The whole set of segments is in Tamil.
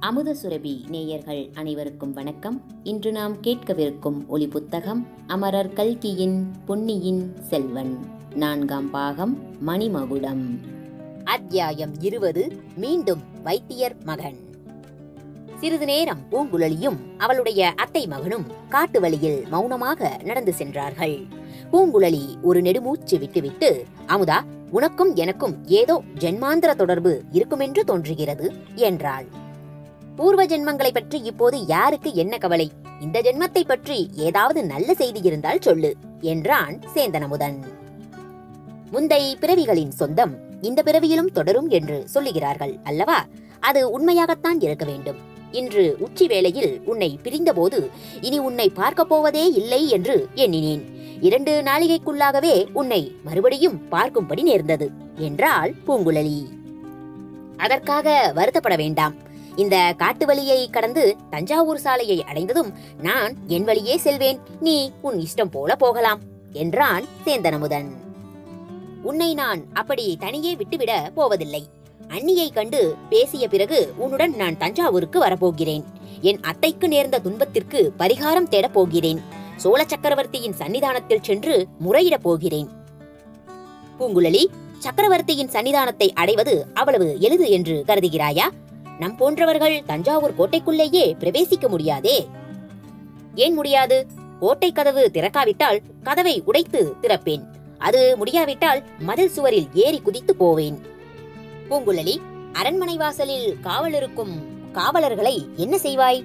அமுத சுரபி நேயர்கள் அனைவருக்கும் வணக்கம் இன்று நாம் கேட்கவிருக்கும் ஒளி புத்தகம் அமரர் கல்கியின் பொன்னியின் செல்வன் நான்காம் பாகம் மணிமகுடம் அத்தியாயம் இருபது மீண்டும் வைத்தியர் மகன் சிறிது நேரம் பூங்குழலியும் அவளுடைய அத்தை மகனும் காட்டு வழியில் மௌனமாக நடந்து சென்றார்கள் பூங்குழலி ஒரு நெடுமூச்சு விட்டுவிட்டு அமுதா உனக்கும் எனக்கும் ஏதோ ஜென்மாந்திர தொடர்பு இருக்குமென்று தோன்றுகிறது என்றாள் பூர்வ ஜென்மங்களை பற்றி இப்போது யாருக்கு என்ன கவலை இந்த ஜென்மத்தை பற்றி ஏதாவது நல்ல செய்தி இருந்தால் சொல்லு என்றான் சேந்தனமுதன் முந்தை பிறவிகளின் சொந்தம் இந்த பிறவியிலும் தொடரும் என்று சொல்லுகிறார்கள் அல்லவா அது உண்மையாகத்தான் இருக்க வேண்டும் இன்று உச்சி வேளையில் உன்னை பிரிந்தபோது இனி உன்னை பார்க்கப் போவதே இல்லை என்று எண்ணினேன் இரண்டு நாளிகைக்குள்ளாகவே உன்னை மறுபடியும் பார்க்கும்படி நேர்ந்தது என்றாள் பூங்குழலி அதற்காக வருத்தப்பட வேண்டாம் இந்த காட்டு வழியை கடந்து தஞ்சாவூர் சாலையை அடைந்ததும் நான் என் வழியே செல்வேன் நீ உன் இஷ்டம் போல போகலாம் என்றான் சேந்தனமுதன் உன்னை நான் அப்படி தனியே விட்டுவிட போவதில்லை அண்ணியை கண்டு பேசிய பிறகு உன்னுடன் நான் தஞ்சாவூருக்கு வரப்போகிறேன் என் அத்தைக்கு நேர்ந்த துன்பத்திற்கு பரிகாரம் தேடப் போகிறேன் சோழ சக்கரவர்த்தியின் சன்னிதானத்தில் சென்று முறையிடப் போகிறேன் பூங்குழலி சக்கரவர்த்தியின் சன்னிதானத்தை அடைவது அவ்வளவு எளிது என்று கருதுகிறாயா நம் போன்றவர்கள் தஞ்சாவூர் கோட்டைக்குள்ளேயே பிரவேசிக்க முடியாதே ஏன் முடியாது கோட்டை கதவு திறக்காவிட்டால் கதவை உடைத்து திறப்பேன் அது முடியாவிட்டால் மதில் சுவரில் ஏறி குதித்து போவேன் பூங்குழலி அரண்மனை வாசலில் காவல் இருக்கும் காவலர்களை என்ன செய்வாய்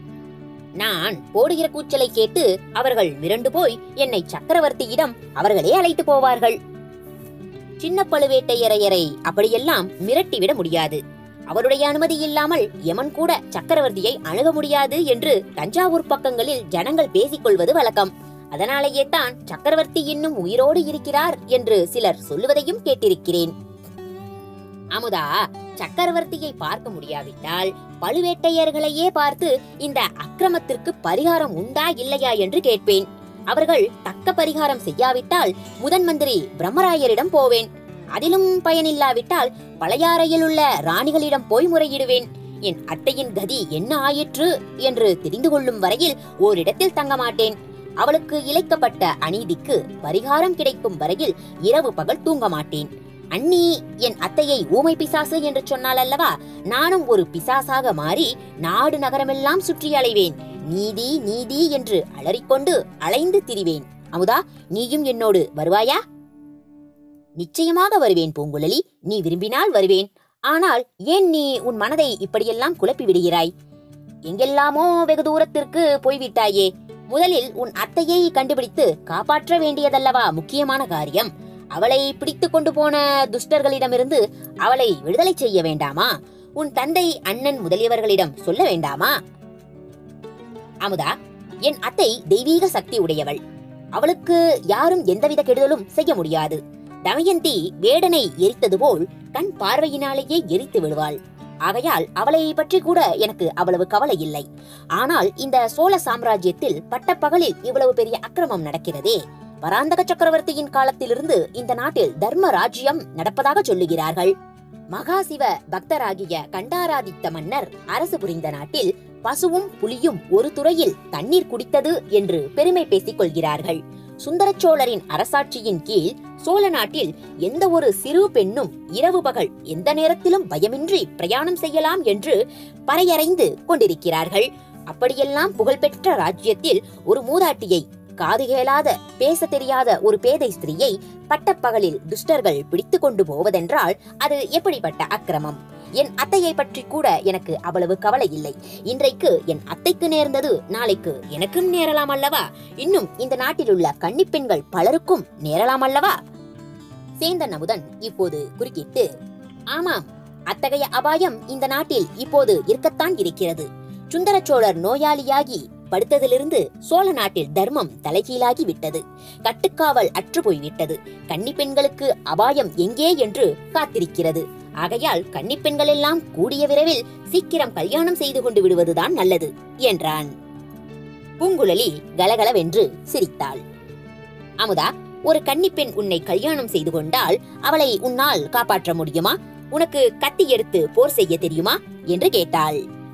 நான் போடுகிற கூச்சலை கேட்டு அவர்கள் மிரண்டு போய் என்னை சக்கரவர்த்தியிடம் அவர்களே அழைத்து போவார்கள் சின்ன பழுவேட்டையரையரை அப்படியெல்லாம் மிரட்டிவிட முடியாது அவருடைய அனுமதி இல்லாமல் யமன் கூட சக்கரவர்த்தியை அணுக முடியாது என்று தஞ்சாவூர் பக்கங்களில் ஜனங்கள் பேசிக்கொள்வது வழக்கம் அதனாலேயே தான் சக்கரவர்த்தி இன்னும் உயிரோடு இருக்கிறார் என்று சிலர் சொல்லுவதையும் கேட்டிருக்கிறேன் அமுதா சக்கரவர்த்தியை பார்க்க முடியாவிட்டால் பழுவேட்டையர்களையே பார்த்து இந்த அக்கிரமத்திற்கு பரிகாரம் உண்டா இல்லையா என்று கேட்பேன் அவர்கள் தக்க பரிகாரம் செய்யாவிட்டால் முதன் மந்திரி பிரம்மராயரிடம் போவேன் அதிலும் பயனில்லாவிட்டால் பழையாறையில் உள்ள ராணிகளிடம் போய் முறையிடுவேன் என் அத்தையின் கதி என்ன ஆயிற்று என்று தெரிந்து கொள்ளும் வரையில் ஓரிடத்தில் தங்க மாட்டேன் அவளுக்கு இழைக்கப்பட்ட அநீதிக்கு பரிகாரம் கிடைக்கும் வரையில் இரவு பகல் தூங்க மாட்டேன் அண்ணி என் அத்தையை ஊமை பிசாசு என்று சொன்னால் அல்லவா நானும் ஒரு பிசாசாக மாறி நாடு நகரமெல்லாம் சுற்றி அலைவேன் நீதி நீதி என்று அலறிக்கொண்டு அலைந்து திரிவேன் அமுதா நீயும் என்னோடு வருவாயா நிச்சயமாக வருவேன் பூங்குழலி நீ விரும்பினால் வருவேன் ஆனால் ஏன் நீ உன் மனதை இப்படியெல்லாம் குழப்பி விடுகிறாய் எங்கெல்லாமோ வெகு தூரத்திற்கு போய்விட்டாயே முதலில் உன் அத்தையை கண்டுபிடித்து காப்பாற்ற வேண்டியதல்லவா முக்கியமான காரியம் அவளை பிடித்து கொண்டு போன துஷ்டர்களிடமிருந்து அவளை விடுதலை செய்ய வேண்டாமா உன் தந்தை அண்ணன் முதலியவர்களிடம் சொல்ல வேண்டாமா அமுதா என் அத்தை தெய்வீக சக்தி உடையவள் அவளுக்கு யாரும் எந்தவித கெடுதலும் செய்ய முடியாது தமயந்தி வேடனை எரித்தது போல் கண் பார்வையினாலேயே எரித்து விடுவாள் ஆகையால் அவளை பற்றி கூட எனக்கு அவ்வளவு கவலை இல்லை ஆனால் இந்த சோழ சாம்ராஜ்யத்தில் பட்டப்பகலில் இவ்வளவு பெரிய அக்கிரமம் நடக்கிறதே பராந்தக சக்கரவர்த்தியின் காலத்திலிருந்து இந்த நாட்டில் தர்ம ராஜ்யம் நடப்பதாக சொல்லுகிறார்கள் மகாசிவ பக்தராகிய கண்டாராதித்த மன்னர் அரசு புரிந்த நாட்டில் பசுவும் புலியும் ஒரு துறையில் தண்ணீர் குடித்தது என்று பெருமை பேசிக் கொள்கிறார்கள் சுந்தரச்சோழரின் அரசாட்சியின் கீழ் சோழ நாட்டில் எந்த ஒரு சிறு பெண்ணும் இரவு பகல் எந்த நேரத்திலும் பயமின்றி பிரயாணம் செய்யலாம் என்று பறையறைந்து கொண்டிருக்கிறார்கள் அப்படியெல்லாம் புகழ்பெற்ற ராஜ்யத்தில் ஒரு மூதாட்டியை காது கேளாத பேச தெரியாத ஒரு பேதை ஸ்திரீயை பட்டப்பகலில் துஷ்டர்கள் பிடித்து கொண்டு போவதென்றால் அது எப்படிப்பட்ட அக்கிரமம் என் அத்தையை பற்றி கூட எனக்கு அவ்வளவு கவலை இல்லை இன்றைக்கு என் அத்தைக்கு நேர்ந்தது நாளைக்கு எனக்கும் நேரலாம் அல்லவா இன்னும் இந்த நாட்டில் உள்ள கன்னிப்பெண்கள் பலருக்கும் நேரலாம் அல்லவா சேந்தன் அமுதன் இப்போது குறுக்கிட்டு ஆமாம் அத்தகைய அபாயம் இந்த நாட்டில் இப்போது இருக்கத்தான் இருக்கிறது சுந்தர சோழர் நோயாளியாகி படுத்ததிலிருந்து சோழ நாட்டில் தர்மம் தலைகீழாகி விட்டது கட்டுக்காவல் அற்று போய்விட்டது கன்னிப்பெண்களுக்கு அபாயம் எங்கே என்று காத்திருக்கிறது ஆகையால் கன்னிப்பெண்கள் எல்லாம் கூடிய விரைவில் சீக்கிரம் கல்யாணம் செய்து கொண்டு விடுவதுதான் நல்லது என்றான் பூங்குழலி கலகலவென்று சிரித்தாள் அமுதா ஒரு கன்னிப்பெண் உன்னை கல்யாணம் செய்து கொண்டால் அவளை உன்னால் காப்பாற்ற முடியுமா உனக்கு கத்தி எடுத்து போர் செய்ய தெரியுமா என்று கேட்டாள்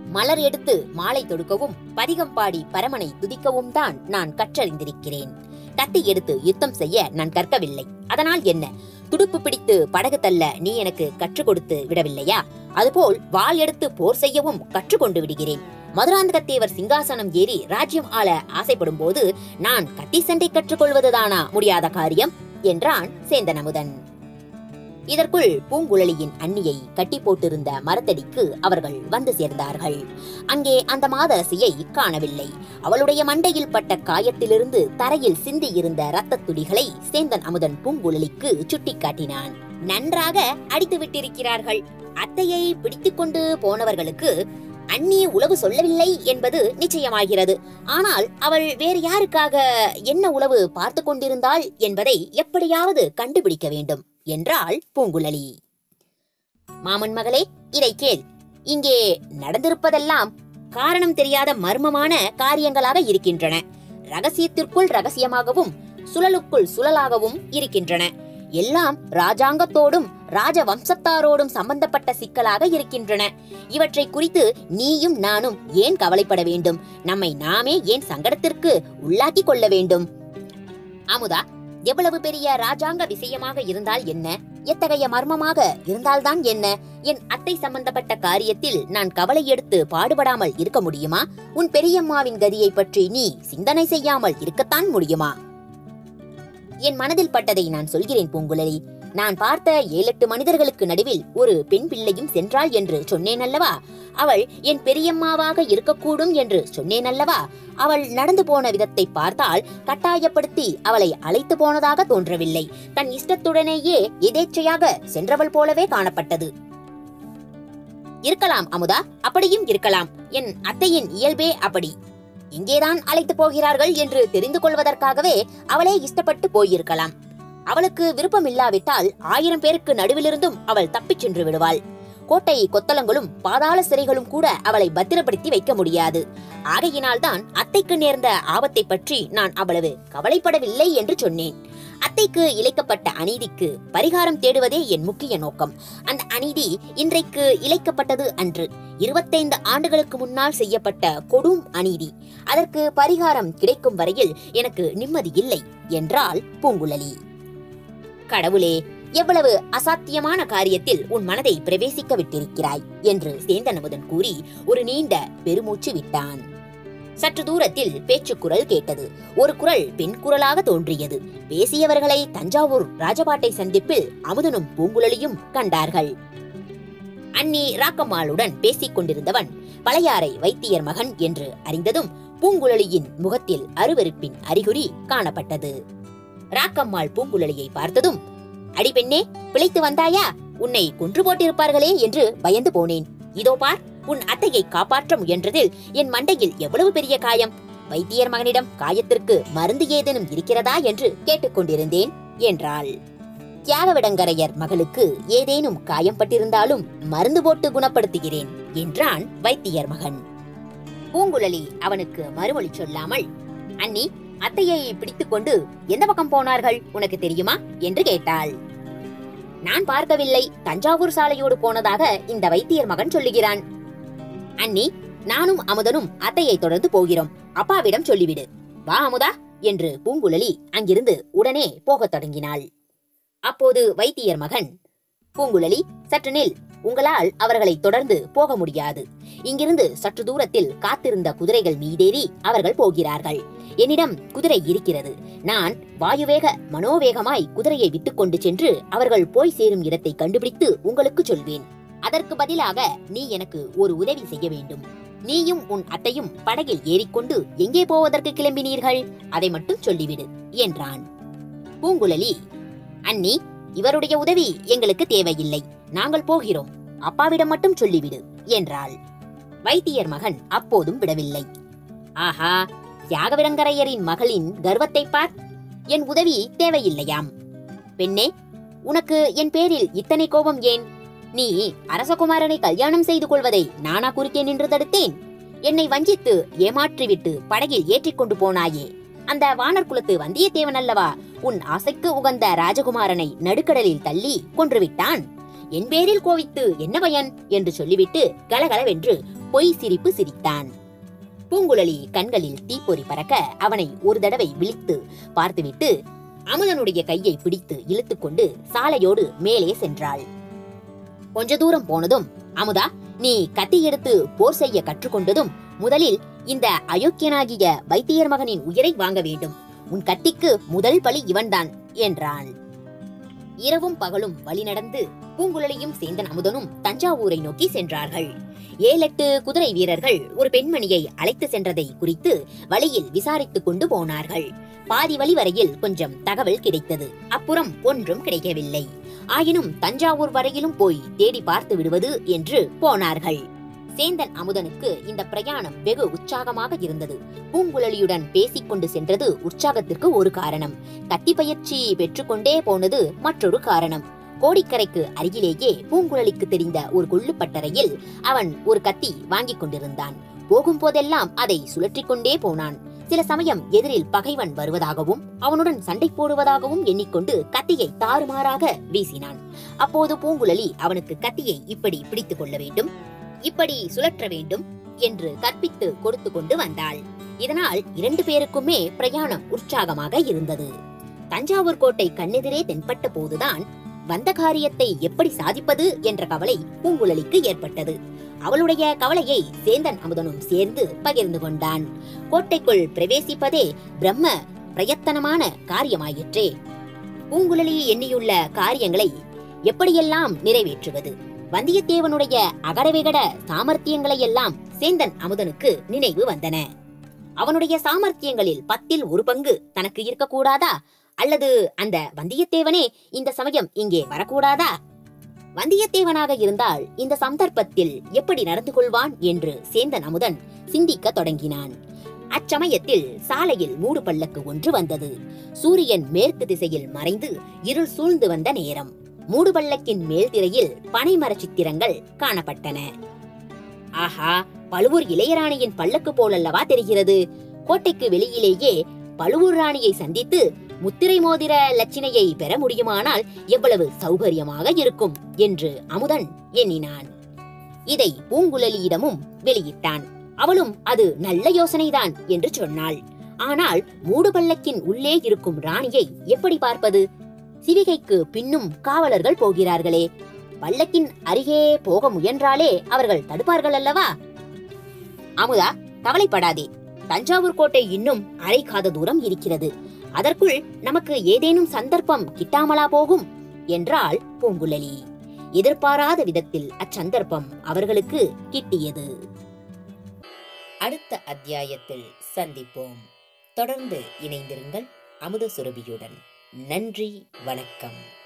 மலர் எடுத்து மாலை தொடுக்கவும் பதிகம் பாடி பரமனை துதிக்கவும் தான் நான் கற்றறிந்திருக்கிறேன் கத்தி எடுத்து யுத்தம் செய்ய நான் கற்கவில்லை அதனால் என்ன துடுப்பு பிடித்து படகு தள்ள நீ எனக்கு கற்றுக் கொடுத்து விடவில்லையா அதுபோல் வாள் எடுத்து போர் செய்யவும் கற்றுக்கொண்டு விடுகிறேன் மதுராந்தகத்தேவர் சிங்காசனம் ஏறி ராஜ்யம் ஆள ஆசைப்படும் போது நான் கத்தி சண்டை கற்றுக்கொள்வதுதானா முடியாத காரியம் என்றான் சேந்தன் அமுதன் இதற்குள் பூங்குழலியின் அண்ணியை கட்டி போட்டிருந்த மரத்தடிக்கு அவர்கள் வந்து சேர்ந்தார்கள் அங்கே அந்த மாதரசியை காணவில்லை அவளுடைய மண்டையில் பட்ட காயத்திலிருந்து தரையில் சிந்தி இருந்த ரத்தத் துளிகளை சேந்தன் அமுதன் பூங்குழலிக்கு சுட்டிக்காட்டினான் நன்றாக அடித்து விட்டிருக்கிறார்கள் அத்தையை பிடித்துக் கொண்டு போனவர்களுக்கு அண்ணி உளவு சொல்லவில்லை என்பது நிச்சயமாகிறது ஆனால் அவள் வேறு யாருக்காக என்ன உளவு பார்த்து கொண்டிருந்தாள் என்பதை எப்படியாவது கண்டுபிடிக்க வேண்டும் என்றாள் பூங்குழலி மாமன் மகளே இதை கேள் இங்கே நடந்திருப்பதெல்லாம் காரணம் தெரியாத மர்மமான காரியங்களாக இருக்கின்றன ரகசியத்திற்குள் ரகசியமாகவும் சுழலுக்குள் சுழலாகவும் இருக்கின்றன எல்லாம் ராஜாங்கத்தோடும் ராஜ வம்சத்தாரோடும் சம்பந்தப்பட்ட சிக்கலாக இருக்கின்றன இவற்றை குறித்து நீயும் நானும் ஏன் கவலைப்பட வேண்டும் நம்மை நாமே ஏன் சங்கடத்திற்கு உள்ளாக்கிக் கொள்ள வேண்டும் அமுதா எவ்வளவு பெரிய ராஜாங்க விஷயமாக இருந்தால் என்ன எத்தகைய மர்மமாக இருந்தால்தான் என்ன என் அத்தை சம்பந்தப்பட்ட காரியத்தில் நான் கவலை எடுத்து பாடுபடாமல் இருக்க முடியுமா உன் பெரியம்மாவின் கதியை பற்றி நீ சிந்தனை செய்யாமல் இருக்கத்தான் முடியுமா என் மனதில் பட்டதை நான் சொல்கிறேன் பூங்குழலி நான் பார்த்த ஏழெட்டு மனிதர்களுக்கு நடுவில் ஒரு பெண் பிள்ளையும் சென்றாள் என்று சொன்னேன் அல்லவா அவள் என் பெரியம்மாவாக இருக்கக்கூடும் என்று சொன்னேன் அல்லவா அவள் நடந்து போன விதத்தை பார்த்தால் கட்டாயப்படுத்தி அவளை அழைத்து போனதாக தோன்றவில்லை தன் இஷ்டத்துடனேயே எதேச்சையாக சென்றவள் போலவே காணப்பட்டது இருக்கலாம் அமுதா அப்படியும் இருக்கலாம் என் அத்தையின் இயல்பே அப்படி இங்கேதான் அழைத்து போகிறார்கள் என்று தெரிந்து கொள்வதற்காகவே அவளே இஷ்டப்பட்டு போயிருக்கலாம் அவளுக்கு விருப்பம் இல்லாவிட்டால் ஆயிரம் பேருக்கு நடுவிலிருந்தும் அவள் தப்பிச் சென்று விடுவாள் கோட்டை கொத்தளங்களும் பாதாள சிறைகளும் கூட அவளை பத்திரப்படுத்தி வைக்க முடியாது ஆகையினால்தான் அத்தைக்கு நேர்ந்த ஆபத்தை பற்றி நான் அவ்வளவு கவலைப்படவில்லை என்று சொன்னேன் அத்தைக்கு இழைக்கப்பட்ட அநீதிக்கு பரிகாரம் தேடுவதே என் முக்கிய நோக்கம் அந்த அநீதி இன்றைக்கு இழைக்கப்பட்டது அன்று இருபத்தைந்து ஆண்டுகளுக்கு முன்னால் செய்யப்பட்ட கொடும் அநீதி அதற்கு பரிகாரம் கிடைக்கும் வரையில் எனக்கு நிம்மதி இல்லை என்றாள் பூங்குழலி கடவுளே எவ்வளவு அசாத்தியமான காரியத்தில் உன் மனதை பிரவேசிக்க விட்டிருக்கிறாய் என்று சேந்தனமுதன் கூறி ஒரு நீண்ட பெருமூச்சு விட்டான் சற்று தூரத்தில் பேச்சுக்குரல் கேட்டது ஒரு குரல் பெண் குரலாக தோன்றியது பேசியவர்களை தஞ்சாவூர் ராஜபாட்டை சந்திப்பில் அமுதனும் பூங்குழலியும் கண்டார்கள் அன்னி ராக்கம்மாளுடன் பேசிக் கொண்டிருந்தவன் பழையாறை வைத்தியர் மகன் என்று அறிந்ததும் பூங்குழலியின் முகத்தில் அருவருப்பின் அறிகுறி காணப்பட்டது ராக்கம்மாள் பூங்குழலியை பார்த்ததும் அடி பெண்ணே பிழைத்து வந்தாயா உன்னை கொன்று போட்டிருப்பார்களே என்று பயந்து போனேன் இதோ பார் உன் அத்தையை காப்பாற்ற முயன்றதில் என் மண்டையில் எவ்வளவு பெரிய காயம் வைத்தியர் மகனிடம் காயத்திற்கு மருந்து ஏதேனும் இருக்கிறதா என்று கேட்டுக்கொண்டிருந்தேன் என்றாள் தியாகவிடங்கரையர் மகளுக்கு ஏதேனும் காயம் பட்டிருந்தாலும் மருந்து போட்டு குணப்படுத்துகிறேன் என்றான் வைத்தியர் மகன் பூங்குழலி அவனுக்கு மறுமொழி சொல்லாமல் அண்ணி அத்தையை பிடித்துக்கொண்டு எந்த பக்கம் போனார்கள் உனக்கு தெரியுமா என்று கேட்டாள் நான் பார்க்கவில்லை தஞ்சாவூர் சாலையோடு போனதாக இந்த வைத்தியர் மகன் சொல்லுகிறான் அண்ணி நானும் அமுதனும் அத்தையை தொடர்ந்து போகிறோம் அப்பாவிடம் சொல்லிவிடு வா அமுதா என்று பூங்குழலி அங்கிருந்து உடனே போகத் தொடங்கினாள் அப்போது வைத்தியர் மகன் பூங்குழலி சற்று நில் உங்களால் அவர்களை தொடர்ந்து போக முடியாது இங்கிருந்து சற்று தூரத்தில் காத்திருந்த குதிரைகள் மீதேறி அவர்கள் போகிறார்கள் என்னிடம் குதிரை இருக்கிறது நான் வாயுவேக மனோவேகமாய் குதிரையை விட்டுக்கொண்டு சென்று அவர்கள் போய் சேரும் இடத்தை கண்டுபிடித்து உங்களுக்கு சொல்வேன் அதற்கு பதிலாக நீ எனக்கு ஒரு உதவி செய்ய வேண்டும் நீயும் உன் அத்தையும் படகில் ஏறிக்கொண்டு எங்கே போவதற்கு கிளம்பினீர்கள் அதை மட்டும் சொல்லிவிடு என்றான் பூங்குழலி அண்ணி இவருடைய உதவி எங்களுக்கு தேவையில்லை நாங்கள் போகிறோம் அப்பாவிடம் மட்டும் சொல்லிவிடு என்றாள் வைத்தியர் மகன் அப்போதும் விடவில்லை ஆஹா தியாகவிரங்கரையரின் மகளின் கர்வத்தை பார் என் உதவி தேவையில்லையாம் பெண்ணே உனக்கு என் பேரில் இத்தனை கோபம் ஏன் நீ அரசகுமாரனை கல்யாணம் செய்து கொள்வதை நானா குறுக்கே நின்று தடுத்தேன் என்னை வஞ்சித்து ஏமாற்றிவிட்டு படகில் ஏற்றிக்கொண்டு போனாயே அந்த வானர் குலத்து வந்தியத்தேவன் அல்லவா உன் ஆசைக்கு உகந்த ராஜகுமாரனை நடுக்கடலில் தள்ளி கொன்றுவிட்டான் என் பேரில் கோவித்து என்ன பயன் என்று சொல்லிவிட்டு கலகலவென்று பொய் சிரிப்பு சிரித்தான் பூங்குழலி கண்களில் தீப்பொறி பறக்க அவனை ஒரு தடவை விழித்து பார்த்துவிட்டு அமுதனுடைய கையை பிடித்து இழுத்துக்கொண்டு சாலையோடு மேலே சென்றாள் கொஞ்ச தூரம் போனதும் அமுதா நீ கத்தி எடுத்து போர் செய்ய கற்றுக்கொண்டதும் முதலில் இந்த அயோக்கியனாகிய வைத்தியர் மகனின் உயிரை வாங்க வேண்டும் உன் கத்திக்கு முதல் பலி இவன்தான் என்றான் இரவும் பகலும் வழி நடந்து பூங்குழலியும் சேந்தன் அமுதனும் தஞ்சாவூரை நோக்கி சென்றார்கள் ஏழெட்டு குதிரை வீரர்கள் ஒரு பெண்மணியை அழைத்து சென்றதை குறித்து வழியில் விசாரித்துக் கொண்டு போனார்கள் பாதி வழி வரையில் கொஞ்சம் தகவல் கிடைத்தது அப்புறம் ஒன்றும் கிடைக்கவில்லை ஆயினும் தஞ்சாவூர் வரையிலும் போய் தேடி பார்த்து விடுவது என்று போனார்கள் சேந்தன் அமுதனுக்கு இந்த பிரயாணம் வெகு உற்சாகமாக இருந்தது பூங்குழலியுடன் பேசிக்கொண்டு சென்றது உற்சாகத்திற்கு ஒரு காரணம் கத்தி பயிற்சி பெற்றுக்கொண்டே போனது மற்றொரு காரணம் கோடிக்கரைக்கு அருகிலேயே பூங்குழலிக்கு தெரிந்த ஒரு கொள்ளுப்பட்டறையில் அவன் ஒரு கத்தி வாங்கிக் கொண்டிருந்தான் போகும்போதெல்லாம் அதை சுழற்றிக் கொண்டே போனான் சில சமயம் எதிரில் பகைவன் வருவதாகவும் அவனுடன் சண்டை போடுவதாகவும் எண்ணிக்கொண்டு கத்தியை தாறுமாறாக வீசினான் அப்போது பூங்குழலி அவனுக்கு கத்தியை இப்படி பிடித்துக் கொள்ள வேண்டும் இப்படி சுழற்ற வேண்டும் என்று கற்பித்து கொடுத்து கொண்டு வந்தாள் இதனால் இரண்டு பேருக்குமே பிரயாணம் உற்சாகமாக இருந்தது தஞ்சாவூர் கோட்டை கண்ணெதிரே தென்பட்ட போதுதான் வந்த காரியத்தை எப்படி சாதிப்பது என்ற கவலை பூங்குழலிக்கு ஏற்பட்டது அவளுடைய கவலையை சேந்தன் அமுதனும் சேர்ந்து பகிர்ந்து கொண்டான் கோட்டைக்குள் பிரவேசிப்பதே பிரம்ம பிரயத்தனமான காரியமாயிற்றே பூங்குழலி எண்ணியுள்ள காரியங்களை எப்படியெல்லாம் நிறைவேற்றுவது வந்தியத்தேவனுடைய அகடவிகட சாமர்த்தியங்களை எல்லாம் சேந்தன் அமுதனுக்கு நினைவு வந்தன அவனுடைய சாமர்த்தியங்களில் பத்தில் ஒரு பங்கு தனக்கு இருக்கக்கூடாதா அல்லது அந்த வந்தியத்தேவனே இந்த சமயம் இங்கே வரக்கூடாதா வந்தியத்தேவனாக இருந்தால் இந்த சந்தர்ப்பத்தில் எப்படி நடந்து கொள்வான் என்று சேந்தன் அமுதன் சிந்திக்க தொடங்கினான் அச்சமயத்தில் சாலையில் மூடு பல்லக்கு ஒன்று வந்தது சூரியன் மேற்கு திசையில் மறைந்து இருள் சூழ்ந்து வந்த நேரம் மூடு பல்லக்கின் மேல் திரையில் பனைமர சித்திரங்கள் காணப்பட்டன ஆஹா பழுவூர் இளையராணியின் பல்லக்கு போலல்லவா தெரிகிறது கோட்டைக்கு வெளியிலேயே பழுவூர் ராணியை சந்தித்து முத்திரை மோதிர லட்சணையை பெற முடியுமானால் எவ்வளவு சௌகரியமாக இருக்கும் என்று அமுதன் எண்ணினான் இதை பூங்குழலியிடமும் வெளியிட்டான் அவளும் அது நல்ல யோசனைதான் என்று சொன்னாள் ஆனால் மூடு பல்லக்கின் உள்ளே இருக்கும் ராணியை எப்படி பார்ப்பது சிவிகைக்கு பின்னும் காவலர்கள் போகிறார்களே பல்லக்கின் அருகே போக முயன்றாலே அவர்கள் தடுப்பார்கள் அல்லவா அமுதா கவலைப்படாதே தஞ்சாவூர் கோட்டை இன்னும் அரை காத தூரம் இருக்கிறது அதற்குள் நமக்கு ஏதேனும் சந்தர்ப்பம் கிட்டாமலா போகும் என்றாள் பூங்குழலி எதிர்பாராத விதத்தில் அச்சந்தர்ப்பம் அவர்களுக்கு கிட்டியது அடுத்த அத்தியாயத்தில் சந்திப்போம் தொடர்ந்து இணைந்திருங்கள் அமுத சுரபியுடன் நன்றி வணக்கம்